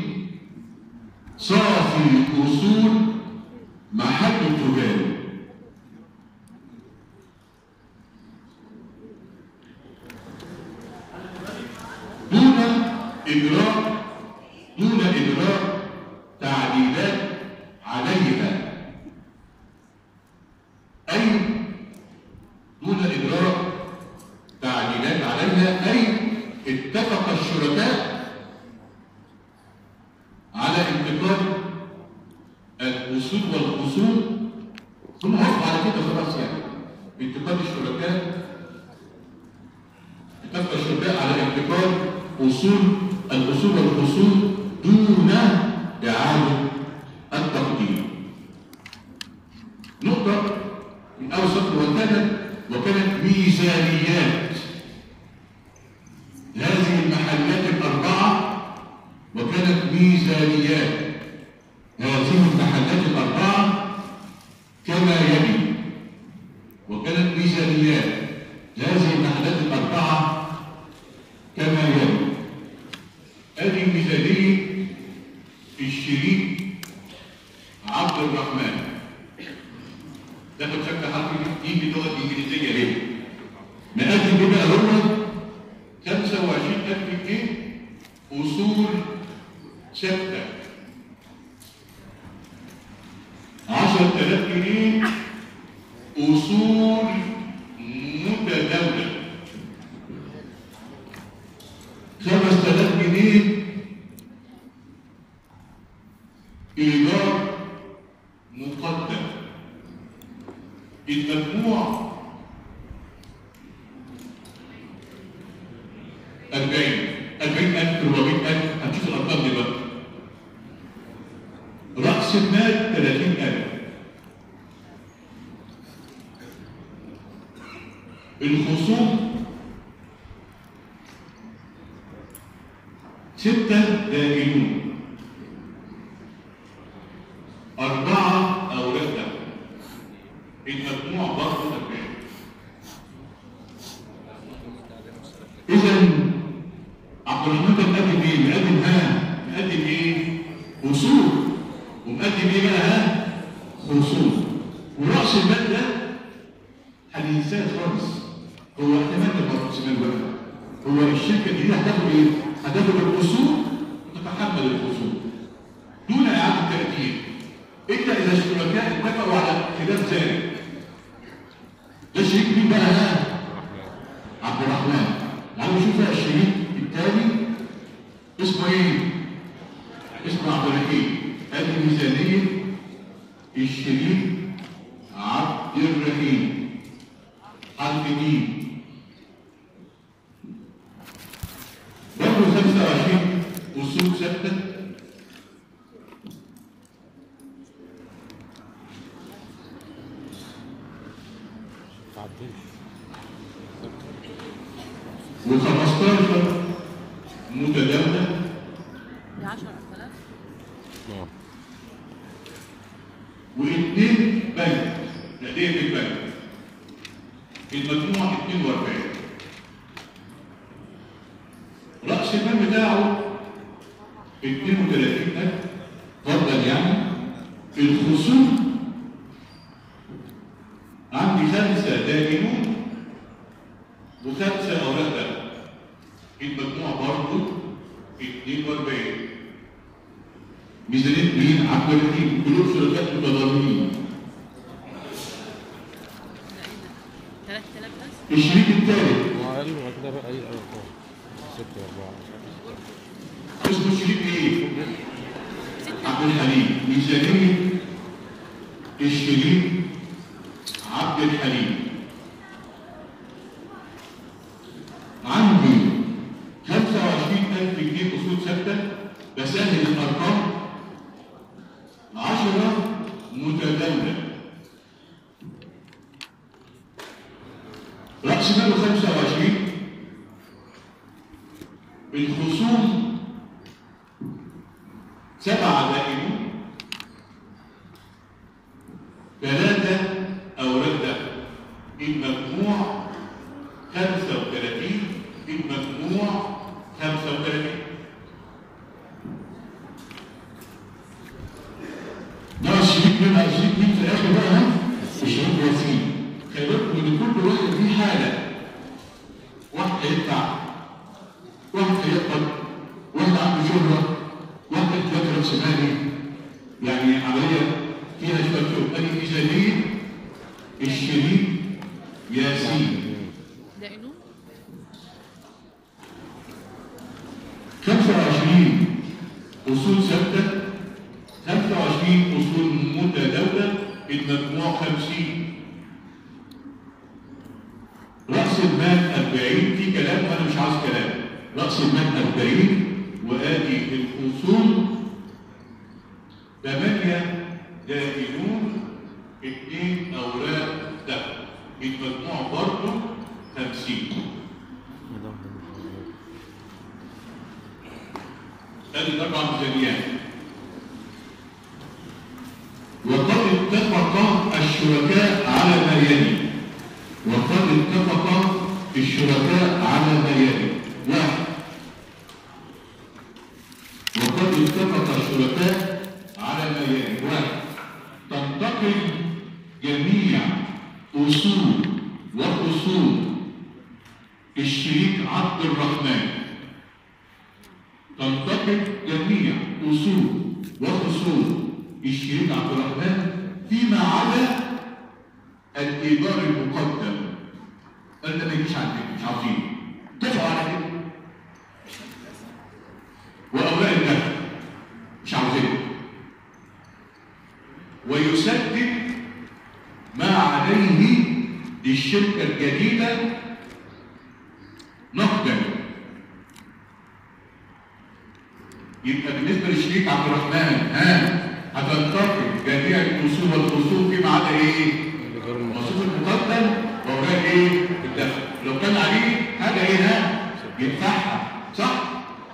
A: صافي أصول محل تجاري دون إجراء دون إجراء تعديلات عليها أي دون إجراء تعديلات عليها أي اتفق الشركاء على انتقال الأصول والخصوم ثم وقف على كده خلاص يعني بانتقال الشركاء اتفق الشركاء على انتقال أصول الأصول والخصوم دون إعادة التقديم نقطة من أول سطر وكانت وكانت ميزانيات هذه المحلات الأربعة وكانت ميزانيات هذه المحلات الأربعة كما يلي وكانت ميزانيات هذه المحلات الأربعة كما يلي هذه ميزانية الشريك عبد الرحمن تاخد شكل حرفي دي دي باللغه الانجليزيه ليه؟ مقدم ايه بقى هو 25000 جنيه اصول ثابته 10000 جنيه اصول متداوله 5000 جنيه ايجار مقدم المجموع 40 40000 400000 هنشوف الارقام دي بقى راس المال 30000 الخصوم ستة دائمون أربعة أولاد له المجموع برضه 40 إذا عبد الرحمن ده مقدم إيه؟ مقدم ها؟ مقدم إيه؟ أصول ومقدم إيه بقى ها؟ خصوم ورأس المال ده هننساه خالص هو احتمال رأس المال بقى هو الشركة الجديدة هتاخد إيه؟ هتاخد الأصول وتتحمل الخصوم دون إعادة تقدير إلا إذا اشتركت الشركاء اتفقوا على خلاف ذلك ده شريك مين بقى ها؟ عبد الرحمن تعالوا نشوف بقى الشريك الثاني اسمه ايه؟ اسمه عبد الرحيم ادي ميزانيه الشريك عبد الرحيم حرف مين؟ برضه 25 اصول ثابته
B: تعدلش
A: و15 متداوله
C: ب 10000
B: اه
A: واثنين بنك لديه في البنك المجموع 42 رأس المال بتاعه 32000 فرضا يعني الخصوم عندي خمسة دائمون وخمسة أوراق دائمة المجموع برضه 42 ميزانية مين؟ عبد الرحيم كلهم شركات متضامنين
C: ده ايه ده 3000 بس
A: الشريك الثالث
B: هو اقل وبعد كده بقى ايه اه ستة أربعة
A: اسمه شريك ايه؟ عبد الحليم ميزانية الشريك عبد الحليم عندي 25000 جنيه اصول ثابته بسهل الارقام 10 متداوله راس ماله 25 الخصوم سبعة دائمون ثلاثة أوراق دم المجموع خمسة وثلاثين المجموع خمسة وثلاثين ده الشريك مين بقى الشريك مين في الآخر بقى ها؟ الشريك وسيم خلي بالكم إن كل واحد فيه حالة واحد هيدفع واحد هيقبض واحد عنده شهرة واحد ثلاثة رأس مالي يعني عملية فيها شوية شغل أدي ميزانية الشريك ياسين
C: ده انه
A: 25 أصول ثابتة 25 أصول متداولة المجموع 50 رأس المال 40 في كلام وأنا مش عاوز كلام رأس المال 40 وآدي الأصول 8 دائمون 2 أوراق دخل المجموع برضه 50 هذه الأربع ميزانيات وقد اتفق الشركاء على ما يلي وقد اتفق الشركاء على ما يلي واحد وقد اتفق الشركاء على ما يلي واحد تنتقل جميع أصول وأصول الشريك عبد الرحمن تنتقل جميع اصول وفصول الشريك عبد الرحمن فيما عدا الايجار المقدم انت ما يجيش عندك مش عاوزين اتفقوا على كده واوراق الدفع مش عاوزين ويسدد ما عليه للشركه الجديده نقدا يبقى بالنسبه للشريك عبد الرحمن ها هتنتقل جميع الاصول والخصوم فيما عدا ايه؟ المصروف المقدم واوراق ايه؟ الدفع لو كان عليه حاجه ايه ها؟ يدفعها صح؟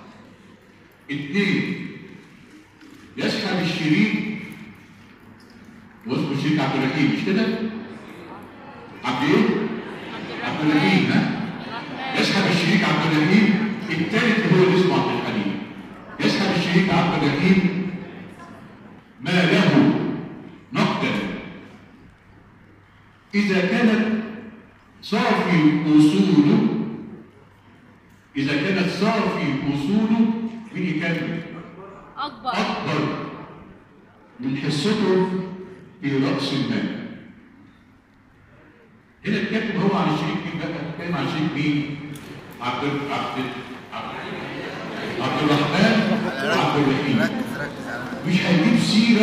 A: اثنين يسحب الشريك واسمه الشريك عبد الرحيم مش كده؟ عبد ايه؟ عبد الرحيم ها؟ يسحب الشريك عبد الرحيم الثالث هو اللي اسمه عبد الحليم يسحب الشريك عبد الرحيم ما له نقدا إذا كانت صافي أصوله إذا كانت صافي أصوله من يكمل
C: اكبر
A: أكبر من حصته في رأس المال هنا اتكلم هو عن الشريك مين بقى؟ اتكلم عن الشريك مين؟ عبد عبد عبد عبد الرحمن وعبد الرحيم
D: ركز ركز على
A: مش هيجيب سيرة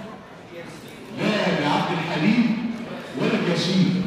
A: لا لعبد الحليم ولا الياسين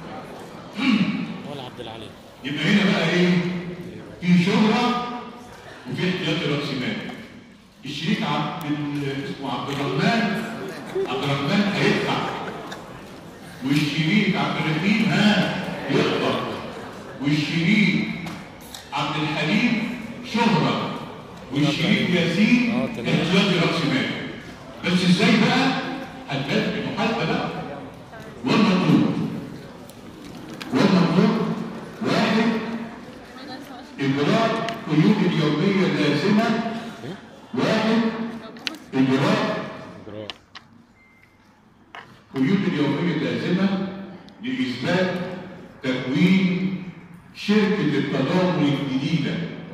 B: ولا عبد العلي
A: يبقى هنا بقى ايه؟ في شهرة وفي احتياطي رأس مال الشريك عبد ال- اسمه عبد الرحمن عبد الرحمن هيدفع والشريك عبد الرحيم ها يقبض والشريك عبد الحليم شهرة والشريك ياسين
B: آه، تمام.
A: احتياطي رأس مال بس ازاي بقى؟ هتبان بمحاسبة بقى والمطلوب والمطلوب واحد إجراء قيود اليومية اللازمة واحد إجراء
B: اجراء
A: قيود اليومية اللازمة لإثبات تكوين شركة التضامن الجديدة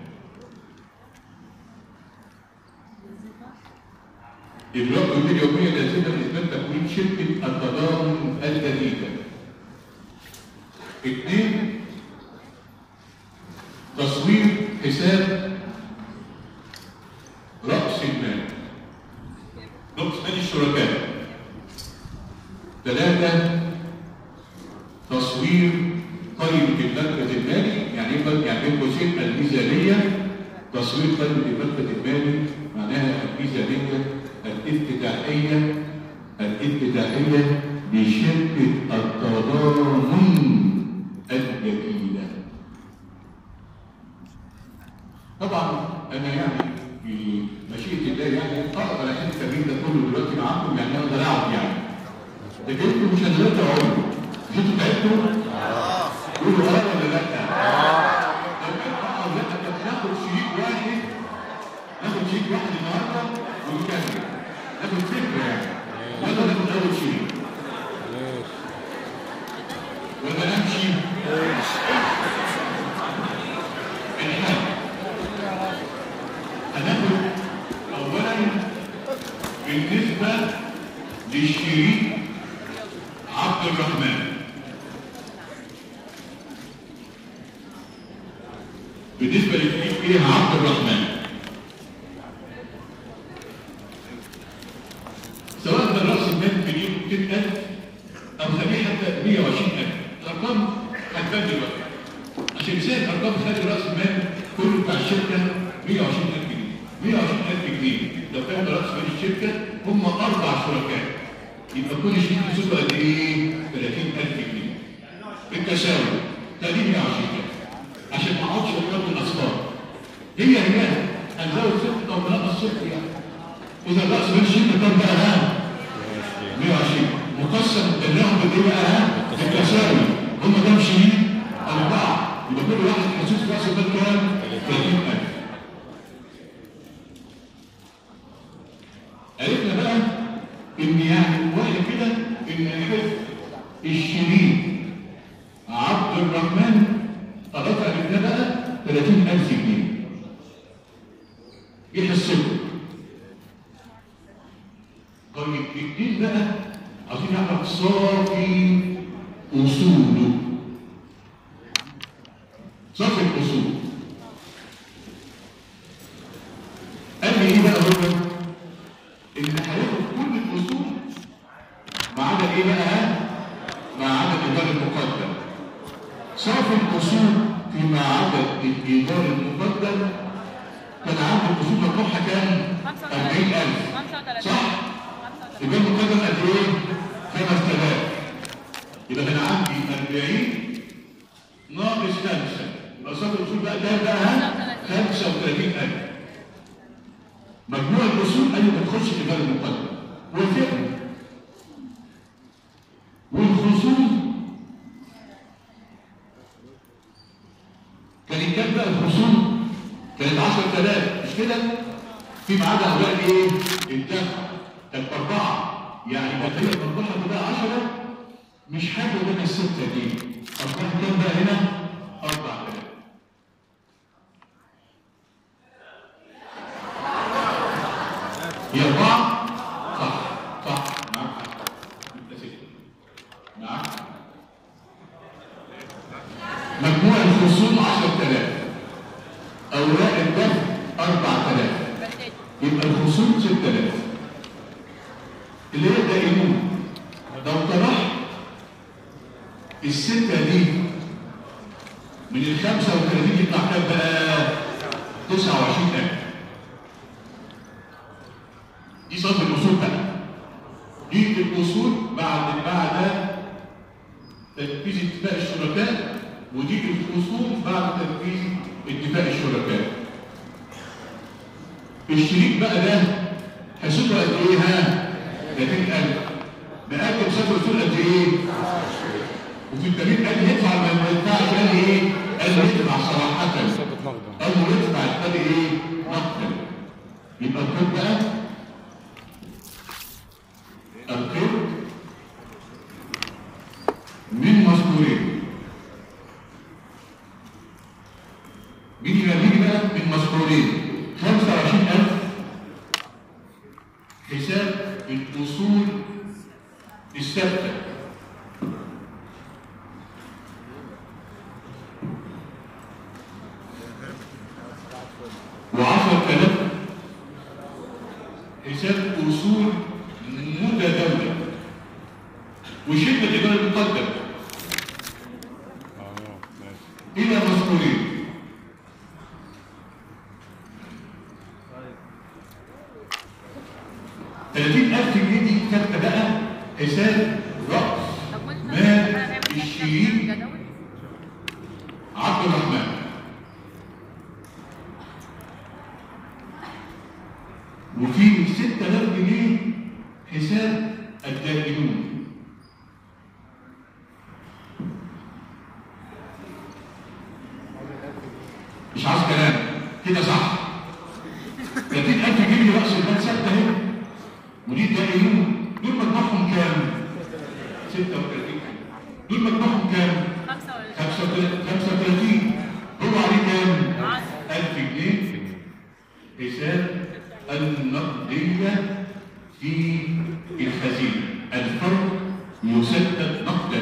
A: إجراء قيود اليومية اللازمة لإثبات تكوين شركة التضامن الجديدة اثنين تصوير حساب رأس المال رأس مال الشركاء ثلاثة تصوير قائمة المركز المالي يعني ايه يعني بين قوسين الميزانية تصوير قائمة المركز المالي معناها الميزانية الافتتاحية الافتتاحية لشركة التضامن الجديدة طبعا انا يعني في مشيئة الله يعني اقدر احل التمرين ده كله دلوقتي معاكم يعني اقدر اقعد يعني لكن انتوا مش هتقدروا تقعدوا مش انتوا تعبتوا؟ قولوا اه ولا لا؟ اه اه لا طب ناخد شريك واحد ناخد شريك واحد النهارده ونكمل ناخد فكره يعني يلا ناخد اول شريك
B: ماشي
A: ولا نمشي؟ الحل هناخد اولا بالنسبه للشريك عبد الرحمن بالنسبه للشريك ايه عبد الرحمن سواء كان راس المال مليون 200000 او خليه حتى 120000 الارقام هتبان دلوقتي عشان يساعد ارقام خارج راس المال كله بتاع الشركه 120000 جنيه 120000 جنيه لو كان راس مال الشركه هم اربع شركاء يبقى كل شريك يسوى قد ايه؟ 30000 جنيه بالتساوي تقريبا 120000 عشان ما اقعدش ارقام الاصفار هي هي هنزود ست او نقص ست يعني واذا راس مال الشركه كان بقى ها 120 مقسم بينهم بايه بقى ها؟ بالتساوي هم كام شريك؟ أربعة يبقى كل واحد حسوس رأس المال كام؟ 30000 عرفنا بقى إن يعني واحد كده إن حفظ الشريك عبد الرحمن خلاص عرفنا بقى 30000 جنيه ايه حصته؟ طيب الدين بقى عايزين نعرف صافي اصوله صافي الاصول قال لي ايه بقى هو ان هياخد كل الاصول ما عدا ايه بقى ها ما عدا الايجار المقدم صافي الاصول فيما عدا الايجار المقدم كان عندي الاصول مطروحه كام 40000 صح يبقى المقدم قد ايه 5000 يبقى انا عندي 40 ناقص 5 يبقى صافي الاصول بقى ده بقى ها 35000 مجموع الاصول ايوه بتخش في باب المقدم والفقه والخصوم كانت كام بقى الخصوم؟ كانت 10000 مش كده؟ في ما عدا اولاد ايه؟ الدفع كانت اربعه يعني كانت هي الاربعه تبقى 10 مش حاجه بين السته دي اصبح كام بقى هنا؟ 4000 هي أربعة؟ صح صح معاك حق. اوراق الدفع 4000
C: بلدات
A: يبقى الخصوم 6000 اللي هي دائمون لو طرحت الستة دي من ال 35 يطلع كام بقى؟ 29000 دي صافي الاصول بقى دي الاصول بعد بعد تنفيذ اتفاق الشركاء ودي الاصول بعد تنفيذ اتفاق الشركاء الشريك بقى ده حسبه قد ايه ها؟ 30000 مقدم صفر اصول قد ايه؟ وفي التمرين قال يدفع ما ما يدفعش قال ايه؟ قال يدفع صراحة
B: ثابت نقدا
A: قال له يدفع قال ايه؟ نقدا يبقى القيد بقى القيد من مذكورين مين يبقى مين بقى من مذكورين 25000 حساب الأصول الثابتة وعشر كلام حساب أصول متداولة وشدة الإدارة المقدم
B: اه ماشي
A: إلى مذكورين ثلاثين ألف جنيه دي ثابتة بقى حساب رأس
C: طب وانت
A: مال الشريك
C: جدول
A: عبد الرحمن وفي 6000 جنيه حساب الدائنون مش عايز كلام كده صح 30000 جنيه رأس المال ثابتة اهي ودي الدائنون دول مجموعهم كام؟ 36 دول مجموعهم كام؟
C: خمسة ولا
A: 35 هو عليه كام؟
C: عشرة.
A: 1000 جنيه حساب النقدية في الخزينة الفرق يسدد نقدا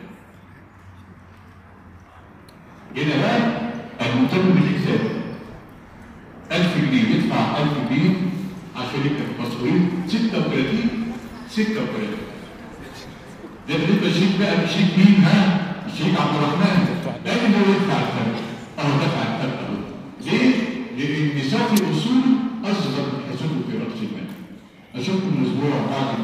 A: هنا بقى المتم بالحساب 1000 جنيه يدفع 1000 جنيه عشان يكتب مصروفين 36 36 ده بالنسبه للشريك بقى مش شريك مين ها؟ الشريك عبد الرحمن لكن هو يدفع الفرق اهو دفع الفرق اهو ليه؟ لان صافي الاصول اصغر من حسابه في راس المال اشوفكم الاسبوع بعد